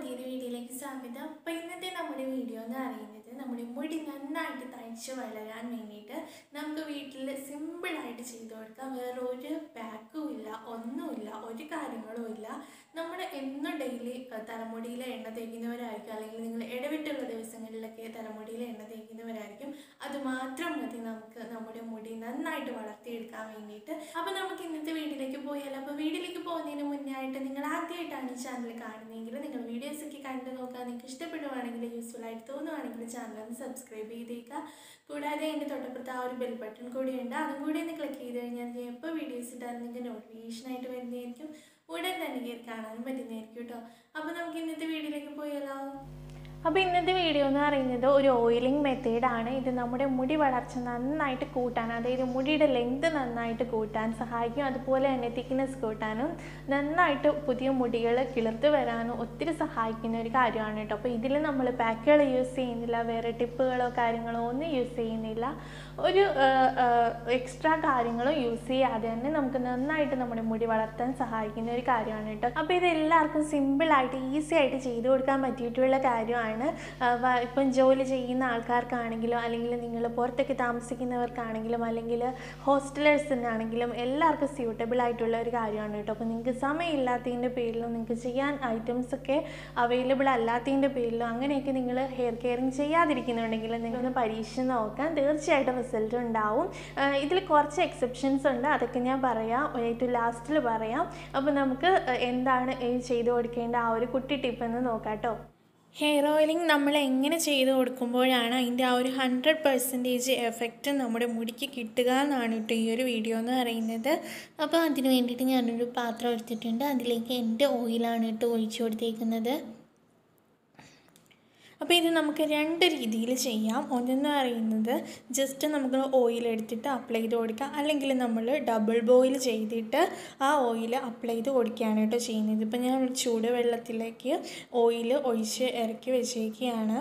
പുതിയൊരു വീഡിയോയിലേക്ക് സ്വാഗതം അപ്പോൾ ഇന്നത്തെ നമ്മുടെ വീഡിയോ എന്ന് പറയുന്നത് നമ്മുടെ മുടി നന്നായിട്ട് തയ്ച്ച് വളരാൻ വേണ്ടിയിട്ട് നമുക്ക് വീട്ടിൽ സിമ്പിളായിട്ട് ചെയ്തു കൊടുക്കാം വേറെ ഒരു പാക്കും ഇല്ല ഒന്നുമില്ല ഒരു കാര്യങ്ങളും ഇല്ല നമ്മൾ എന്നും ഡെയിലി തലമുടിയിൽ എണ്ണ തേക്കുന്നവരായിരിക്കും അല്ലെങ്കിൽ നിങ്ങൾ ഇടവിട്ടുള്ള ദിവസങ്ങളിലൊക്കെ തലമുടിയിൽ എണ്ണ തേക്കുന്നവരായിരിക്കും അത് മാത്രം മതി നമുക്ക് നമ്മുടെ മുടി നന്നായിട്ട് വളർത്തിയെടുക്കാൻ വേണ്ടിയിട്ട് അപ്പോൾ നമുക്ക് ഇന്നത്തെ വീഡിയോയിലേക്ക് പോയാലോ അപ്പോൾ വീഡിയോയിലേക്ക് പോകുന്നതിന് മുന്നേ ആയിട്ട് നിങ്ങൾ ആദ്യമായിട്ടാണ് ഈ ചാനൽ കാണുന്നതെങ്കിൽ നിങ്ങൾ വീഡിയോസ് ഒക്കെ കണ്ടു നോക്കുക നിങ്ങൾക്ക് ഇഷ്ടപ്പെടുവാണെങ്കിൽ യൂസ്ഫുൾ ആയിട്ട് തോന്നുവാണെങ്കിൽ ചാനൽ ഒന്ന് സബ്സ്ക്രൈബ് ചെയ്തേക്കുക കൂടാതെ എൻ്റെ തൊട്ടപ്പുറത്ത് ആ ഒരു ബെൽ ബട്ടൺ കൂടിയുണ്ട് അതും കൂടി ഒന്ന് ക്ലിക്ക് ചെയ്ത് കഴിഞ്ഞാൽ ഞാൻ എപ്പോൾ വീഡിയോസ് ഇട്ടാലും നിങ്ങൾക്ക് നോട്ടിഫിക്കേഷൻ ആയിട്ട് വരുന്നതായിരിക്കും ഉടൻ തന്നെ കയറി കാണാനും പറ്റുന്നതായിരിക്കും കേട്ടോ അപ്പോൾ നമുക്ക് ഇന്നത്തെ വീഡിയോയിലേക്ക് പോയാലോ അപ്പോൾ ഇന്നത്തെ വീഡിയോ എന്ന് പറയുന്നത് ഒരു ഓയിലിംഗ് മെത്തേഡാണ് ഇത് നമ്മുടെ മുടി വളർച്ച നന്നായിട്ട് കൂട്ടാൻ അതായത് മുടിയുടെ ലെങ്ത് നന്നായിട്ട് കൂട്ടാൻ സഹായിക്കും അതുപോലെ തന്നെ തിക്നെസ് കൂട്ടാനും നന്നായിട്ട് പുതിയ മുടികൾ കിളിർത്ത് വരാനും ഒത്തിരി സഹായിക്കുന്ന ഒരു കാര്യമാണ് കേട്ടോ അപ്പോൾ ഇതിൽ നമ്മൾ പാക്കുകൾ യൂസ് ചെയ്യുന്നില്ല വേറെ ടിപ്പുകളോ കാര്യങ്ങളോ ഒന്നും യൂസ് ചെയ്യുന്നില്ല ഒരു എക്സ്ട്രാ കാര്യങ്ങളും യൂസ് ചെയ്യാതെ തന്നെ നമുക്ക് നന്നായിട്ട് നമ്മുടെ മുടി വളർത്താൻ സഹായിക്കുന്ന ഒരു കാര്യമാണ് കേട്ടോ അപ്പോൾ ഇത് എല്ലാവർക്കും സിമ്പിളായിട്ട് ഈസി ആയിട്ട് ചെയ്തു കൊടുക്കാൻ പറ്റിയിട്ടുള്ള കാര്യമാണ് ആ, വ- ഇപ്പം ജോലി ചെയ്യുന്ന ആൾക്കാർക്കാണെങ്കിലും അല്ലെങ്കിൽ നിങ്ങൾ പുറത്തൊക്കെ താമസിക്കുന്നവർക്കാണെങ്കിലും അല്ലെങ്കിൽ ഹോസ്റ്റലേഴ്സിനാണെങ്കിലും എല്ലാവർക്കും സ്യൂട്ടബിൾ ആയിട്ടുള്ള ഒരു കാര്യമാണ് കേട്ടോ അപ്പോൾ നിങ്ങൾക്ക് സമയമില്ലാത്തതിൻ്റെ പേരിലും നിങ്ങൾക്ക് ചെയ്യാൻ ഐറ്റംസ് ഒക്കെ അവൈലബിൾ അല്ലാത്തതിൻ്റെ പേരിലും അങ്ങനെയൊക്കെ നിങ്ങൾ ഹെയർ കെയറിങ് ചെയ്യാതിരിക്കുന്നുണ്ടെങ്കിൽ നിങ്ങളൊന്ന് പരീക്ഷിച്ച് നോക്കാം തീർച്ചയായിട്ടും റിസൾട്ട് ഉണ്ടാവും ഇതിൽ കുറച്ച് എക്സെപ്ഷൻസ് ഉണ്ട് അതൊക്കെ ഞാൻ പറയാം ഏറ്റവും ലാസ്റ്റിൽ പറയാം അപ്പോൾ നമുക്ക് എന്താണ് ഈ ചെയ്തു കൊടുക്കേണ്ട ആ ഒരു കുട്ടി ടിപ്പ് എന്ന് നോക്കാം കേട്ടോ ഹെയർ ഓയിലിംഗ് നമ്മൾ എങ്ങനെ ചെയ്ത് കൊടുക്കുമ്പോഴാണ് അതിൻ്റെ ആ ഒരു ഹൺഡ്രഡ് പെർസെൻറ്റേജ് എഫക്റ്റ് നമ്മുടെ മുടിക്ക് കിട്ടുക എന്നാണ് കേട്ടോ ഈ ഒരു വീഡിയോ എന്ന് പറയുന്നത് അപ്പോൾ അതിന് വേണ്ടിയിട്ട് ഞാനൊരു പാത്രം എടുത്തിട്ടുണ്ട് അതിലേക്ക് എൻ്റെ ഓയിലാണ് കേട്ടോ ഒഴിച്ചു കൊടുത്തേക്കുന്നത് അപ്പോൾ ഇത് നമുക്ക് രണ്ട് രീതിയിൽ ചെയ്യാം ഒന്നെന്ന് പറയുന്നത് ജസ്റ്റ് നമുക്ക് ഓയിൽ എടുത്തിട്ട് അപ്ലൈ ചെയ്ത് കൊടുക്കാം അല്ലെങ്കിൽ നമ്മൾ ഡബിൾ ബോയിൽ ചെയ്തിട്ട് ആ ഓയിൽ അപ്ലൈ ചെയ്ത് കൊടുക്കുകയാണ് കേട്ടോ ചെയ്യുന്നത് ഇപ്പോൾ ഞാൻ ചൂട് വെള്ളത്തിലേക്ക് ഓയിൽ ഒഴിച്ച് ഇറക്കി വെച്ചേക്കുകയാണ്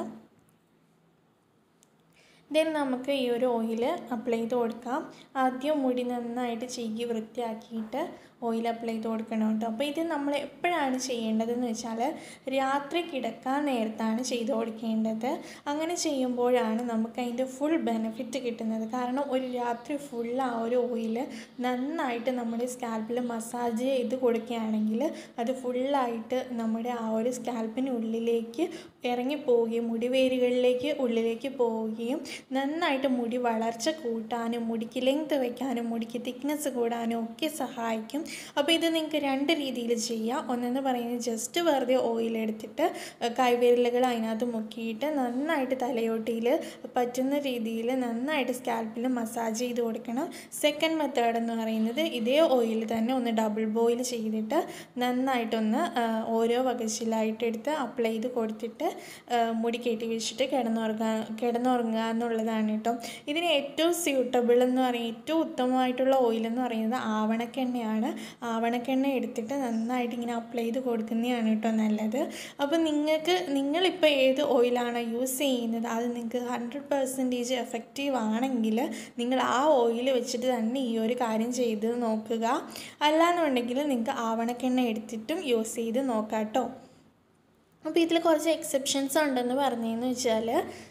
ദെൻ നമുക്ക് ഈ ഒരു ഓയിൽ അപ്ലൈ ചെയ്ത് കൊടുക്കാം ആദ്യം മുടി നന്നായിട്ട് ചീകി വൃത്തിയാക്കിയിട്ട് ഓയിൽ അപ്ലൈ ചെയ്ത് കൊടുക്കണം കേട്ടോ അപ്പോൾ ഇത് നമ്മൾ എപ്പോഴാണ് ചെയ്യേണ്ടതെന്ന് വെച്ചാൽ രാത്രി കിടക്കാൻ നേരത്താണ് ചെയ്ത് കൊടുക്കേണ്ടത് അങ്ങനെ ചെയ്യുമ്പോഴാണ് നമുക്ക് അതിൻ്റെ ഫുൾ ബെനിഫിറ്റ് കിട്ടുന്നത് കാരണം ഒരു രാത്രി ഫുൾ ആ ഒരു ഓയിൽ നന്നായിട്ട് നമ്മുടെ സ്കാൽപ്പിൽ മസാജ് ചെയ്ത് കൊടുക്കുകയാണെങ്കിൽ അത് ഫുള്ളായിട്ട് നമ്മുടെ ആ ഒരു സ്കാൽപ്പിനുള്ളിലേക്ക് ഇറങ്ങി പോവുകയും മുടിവേരുകളിലേക്ക് ഉള്ളിലേക്ക് പോവുകയും നന്നായിട്ട് മുടി വളർച്ച കൂട്ടാനും മുടിക്ക് ലെങ്ത് വയ്ക്കാനും മുടിക്ക് തിക്നെസ് കൂടാനും ഒക്കെ സഹായിക്കും അപ്പോൾ ഇത് നിങ്ങൾക്ക് രണ്ട് രീതിയിൽ ചെയ്യാം ഒന്നെന്ന് പറയുന്നത് ജസ്റ്റ് വെറുതെ ഓയിൽ എടുത്തിട്ട് കൈവിരലുകൾ അതിനകത്ത് മുക്കിയിട്ട് നന്നായിട്ട് തലയോട്ടിയിൽ പറ്റുന്ന രീതിയിൽ നന്നായിട്ട് സ്കാൽപ്പിൽ മസാജ് ചെയ്ത് കൊടുക്കണം സെക്കൻഡ് മെത്തേഡ് എന്ന് പറയുന്നത് ഇതേ ഓയിൽ തന്നെ ഒന്ന് ഡബിൾ ബോയിൽ ചെയ്തിട്ട് നന്നായിട്ടൊന്ന് ആ, ഓരോ വകച്ചിലായിട്ട് എടുത്ത് അപ്ലൈ ചെയ്ത് കൊടുത്തിട്ട് ആ, മുടി കെട്ടി വെച്ചിട്ട് കിടന്നുറങ്ങുക കിടന്നുറങ്ങുക എന്നുള്ളതാണ് കേട്ടോ ഇതിന് ഏറ്റവും സ്യൂട്ടബിൾ എന്ന് പറയുന്നത് ഏറ്റവും ഉത്തമമായിട്ടുള്ള ഓയിൽ എന്ന് പറയുന്നത് ആവണക്കെണ്ണയാണ് ആവണക്കെണ്ണ എടുത്തിട്ട് നന്നായിട്ട് ഇങ്ങനെ അപ്ലൈ ചെയ്ത് കൊടുക്കുന്നതാണ് കേട്ടോ നല്ലത് അപ്പോൾ നിങ്ങൾക്ക് നിങ്ങളിപ്പോൾ ഏത് ഓയിലാണോ യൂസ് ചെയ്യുന്നത് അത് നിങ്ങൾക്ക് ഹൺഡ്രഡ് പെർസെൻറ്റേജ് എഫക്റ്റീവ് ആണെങ്കിൽ നിങ്ങൾ ആ ഓയിൽ വെച്ചിട്ട് തന്നെ ഈ ഒരു കാര്യം ചെയ്ത് നോക്കുക അല്ലാന്നുണ്ടെങ്കിൽ നിങ്ങൾക്ക് ആവണക്കെണ്ണ എടുത്തിട്ടും യൂസ് ചെയ്ത് നോക്കാം കേട്ടോ അപ്പോൾ ഇതിൽ കുറച്ച് എക്സെപ്ഷൻസ് ഉണ്ടെന്ന് പറഞ്ഞതെന്ന് വെച്ചാൽ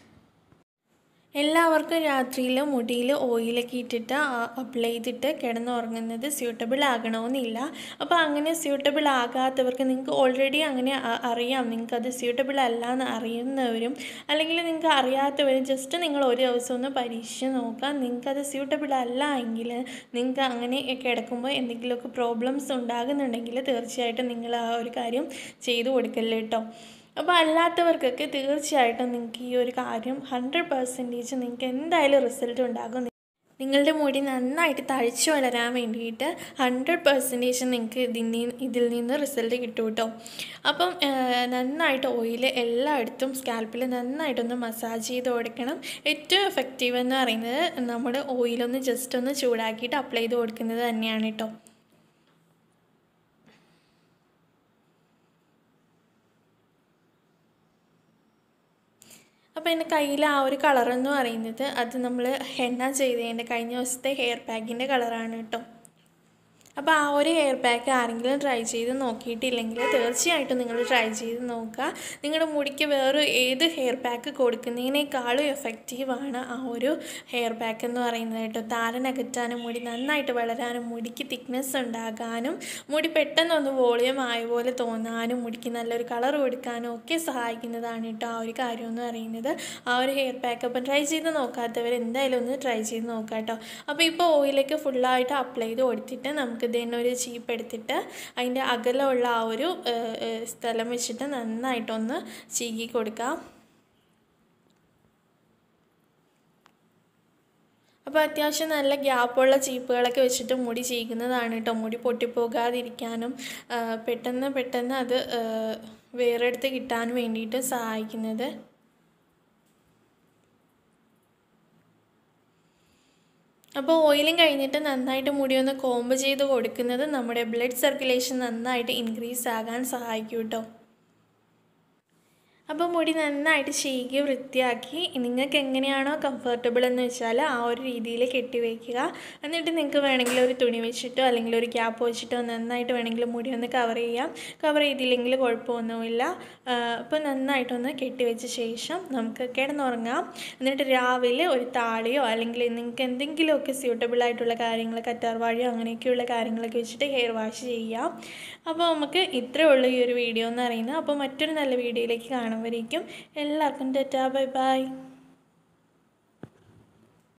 എല്ലാവർക്കും രാത്രിയിൽ മുടിയിൽ ഓയിലൊക്കെ ഇട്ടിട്ട് അപ്ലൈ ചെയ്തിട്ട് കിടന്നുറങ്ങുന്നത് സ്യൂട്ടബിൾ ആകണമെന്നില്ല അപ്പോൾ അങ്ങനെ സ്യൂട്ടബിൾ ആകാത്തവർക്ക് നിങ്ങൾക്ക് ഓൾറെഡി അങ്ങനെ അ- അറിയാം നിങ്ങൾക്ക് അത് സ്യൂട്ടബിൾ അല്ല എന്ന് അറിയുന്നവരും അല്ലെങ്കിൽ നിങ്ങൾക്ക് അറിയാത്തവരും ജസ്റ്റ് നിങ്ങൾ ഒരു ദിവസം ഒന്ന് പരീക്ഷിച്ച് നോക്കാം നിങ്ങൾക്കത് സ്യൂട്ടബിൾ അല്ല എങ്കിൽ നിങ്ങൾക്ക് അങ്ങനെ കിടക്കുമ്പോൾ എന്തെങ്കിലുമൊക്കെ പ്രോബ്ലംസ് ഉണ്ടാകുന്നുണ്ടെങ്കിൽ തീർച്ചയായിട്ടും നിങ്ങൾ ആ ഒരു കാര്യം ചെയ്തു കൊടുക്കല്ലേ കേട്ടോ അപ്പോൾ അല്ലാത്തവർക്കൊക്കെ തീർച്ചയായിട്ടും നിങ്ങൾക്ക് ഈ ഒരു കാര്യം ഹൺഡ്രഡ് പെർസെൻറ്റേജ് നിങ്ങൾക്ക് എന്തായാലും റിസൾട്ട് ഉണ്ടാകും നിങ്ങളുടെ മുടി നന്നായിട്ട് തഴച്ചു വളരാൻ വേണ്ടിയിട്ട് ഹൺഡ്രഡ് പെർസെൻറ്റേജ് നിങ്ങൾക്ക് ഇതിന് ഇതിൽ നിന്ന് റിസൾട്ട് കിട്ടും കേട്ടോ അപ്പം ആ, നന്നായിട്ട് ഓയിൽ എല്ലായിടത്തും സ്കാൽപ്പിൽ നന്നായിട്ടൊന്ന് മസാജ് ചെയ്ത് കൊടുക്കണം ഏറ്റവും എഫക്റ്റീവ് എന്ന് പറയുന്നത് നമ്മുടെ ഓയിലൊന്ന് ജസ്റ്റ് ഒന്ന് ചൂടാക്കിയിട്ട് അപ്ലൈ ചെയ്ത് കൊടുക്കുന്നത് തന്നെയാണ് കേട്ടോ അപ്പോൾ എൻ്റെ കയ്യിൽ ആ ഒരു കളർ എന്ന് പറയുന്നത് അത് നമ്മൾ ഹെന്ന ചെയ്തതിൻ്റെ കഴിഞ്ഞ ദിവസത്തെ ഹെയർ പാക്കിൻ്റെ കളറാണ് കേട്ടോ അപ്പോൾ ആ ഒരു ഹെയർ പാക്ക് ആരെങ്കിലും ട്രൈ ചെയ്ത് നോക്കിയിട്ടില്ലെങ്കിൽ തീർച്ചയായിട്ടും നിങ്ങൾ ട്രൈ ചെയ്ത് നോക്കുക നിങ്ങളുടെ മുടിക്ക് വേറെ ഏത് ഹെയർ പാക്ക് കൊടുക്കുന്നതിനേക്കാളും എഫക്റ്റീവാണ് ആ ഒരു ഹെയർ പാക്ക് എന്ന് പറയുന്നത് കേട്ടോ താരനകറ്റാനും മുടി നന്നായിട്ട് വളരാനും മുടിക്ക് തിക്നെസ് ഉണ്ടാകാനും മുടി പെട്ടെന്നൊന്ന് വോളിയം ആയ പോലെ തോന്നാനും മുടിക്ക് നല്ലൊരു കളർ കൊടുക്കാനും ഒക്കെ സഹായിക്കുന്നതാണ് കേട്ടോ ആ ഒരു കാര്യം എന്ന് പറയുന്നത് ആ ഒരു ഹെയർ പാക്ക് അപ്പം ട്രൈ ചെയ്ത് നോക്കാത്തവർ എന്തായാലും ഒന്ന് ട്രൈ ചെയ്ത് നോക്കാം കേട്ടോ അപ്പോൾ ഇപ്പോൾ ഓയിലേക്ക് ഫുള്ളായിട്ട് അപ്ലൈ ചെയ്ത് കൊടുത്തിട്ട് നമുക്ക് ഇതിന് ഒരു ചീപ്പ് എടുത്തിട്ട് അതിൻ്റെ അകലമുള്ള ആ ഒരു ഏഹ്, ഏഹ്, സ്ഥലം വെച്ചിട്ട് നന്നായിട്ടൊന്ന് ചീകി കൊടുക്കാം അപ്പോൾ അത്യാവശ്യം നല്ല ഗ്യാപ്പുള്ള ചീപ്പുകളൊക്കെ വെച്ചിട്ട് മുടി ചീകുന്നതാണ് കേട്ടോ മുടി പൊട്ടിപ്പോകാതിരിക്കാനും ആ, പെട്ടെന്ന് പെട്ടെന്ന് അത് ആ, വേറെടുത്ത് കിട്ടാൻ വേണ്ടിയിട്ട് സഹായിക്കുന്നത് അപ്പോൾ ഓയിലും കഴിഞ്ഞിട്ട് നന്നായിട്ട് മുടി ഒന്ന് കോമ്പ് ചെയ്ത് കൊടുക്കുന്നത് നമ്മുടെ ബ്ലഡ് സർക്കുലേഷൻ നന്നായിട്ട് ഇൻക്രീസ് ആകാൻ സഹായിക്കും കേട്ടോ അപ്പോൾ മുടി നന്നായിട്ട് ചീകി വൃത്തിയാക്കി നിങ്ങൾക്ക് എങ്ങനെയാണോ കംഫർട്ടബിൾ എന്ന് വെച്ചാൽ ആ ഒരു രീതിയിൽ കെട്ടി വയ്ക്കുക എന്നിട്ട് നിങ്ങൾക്ക് വേണമെങ്കിൽ ഒരു തുണി വെച്ചിട്ടോ അല്ലെങ്കിൽ ഒരു ക്യാപ്പ് വെച്ചിട്ടോ നന്നായിട്ട് വേണമെങ്കിൽ മുടി ഒന്ന് കവർ ചെയ്യാം കവർ ചെയ്തില്ലെങ്കിൽ കുഴപ്പമൊന്നുമില്ല അപ്പോൾ നന്നായിട്ടൊന്ന് കെട്ടി വെച്ച ശേഷം നമുക്ക് കിടന്നുറങ്ങാം എന്നിട്ട് രാവിലെ ഒരു താളിയോ അല്ലെങ്കിൽ നിങ്ങൾക്ക് എന്തെങ്കിലുമൊക്കെ സ്യൂട്ടബിൾ ആയിട്ടുള്ള കാര്യങ്ങൾ കറ്റാർവാഴിയോ അങ്ങനെയൊക്കെയുള്ള കാര്യങ്ങളൊക്കെ വെച്ചിട്ട് ഹെയർ വാഷ് ചെയ്യാം അപ്പോൾ നമുക്ക് ഇത്രയേ ഉള്ളൂ ഈ ഒരു വീഡിയോ എന്ന് പറയുന്നത് അപ്പോൾ മറ്റൊരു നല്ല വീഡിയോയിലേക്ക് കാണുമ്പോഴേക്കും എല്ലാവർക്കും ടാറ്റാ ബൈ ബൈ